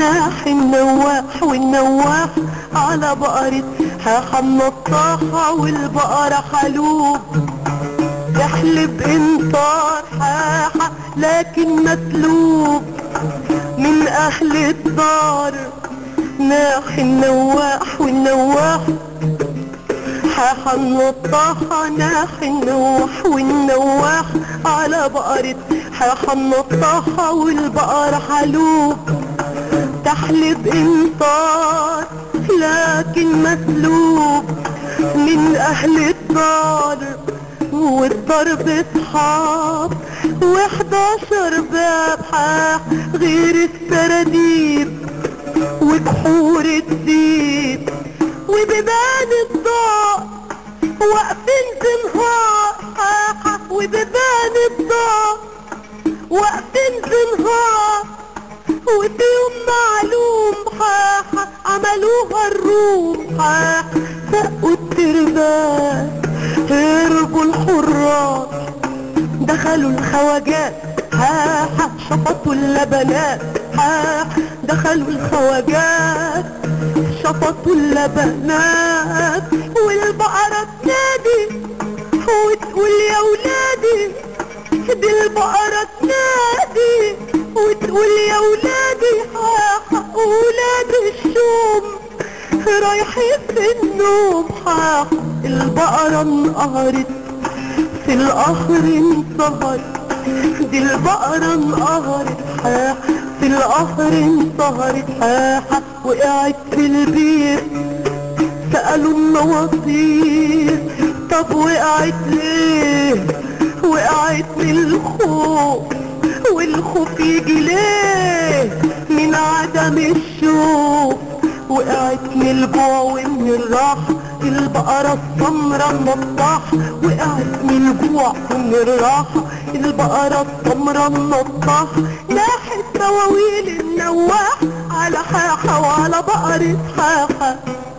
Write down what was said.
ناح النواح والنواح على بقرة حاحة النطاحة والبقرة حلوب تحلب انطار حاحة لكن مسلوب من اهل الدار ناح النواح والنواح حاحة النطاحة ناح النوح والنواح على بقرة حاحة النطاحة والبقرة حلوب تحلب انطار لكن مسلوب من اهل الدار والضرب اصحاب وحداشر باب حاح غير السراديب وبحور الديب وبيبان الضوء واقفين بنهار حاحة وبيبان الضوء واقفين بنهار وبيوم معلوم حاحة عملوها الروم حاحة سقوا التربان هربوا الحراس دخلوا الخواجات حاحة شفطوا اللبنات حاحة دخلوا الخواجات شفطوا اللبنات والبقرة تنادي وتقول يا ولادي دي البقرة تنادي وتقول يا ولادي حاحة ولاد الشوم رايحين في النوم حاحة البقرة انقهرت في القهر انصهرت دي البقرة انقهرت حاحة في القهر انصهرت حاحة وقعت في البير سألوا النواصير طب وقعت ليه وقعت من الخوف والخوف يجي ليه من عدم الشوف وقعت من الجوع ومن الراحة البقرة السمرة النطاح وقعت من الجوع ومن الراحة البقرة السمرة النطاح لاحت مواويل النواح على حاحة وعلى بقرة حاحة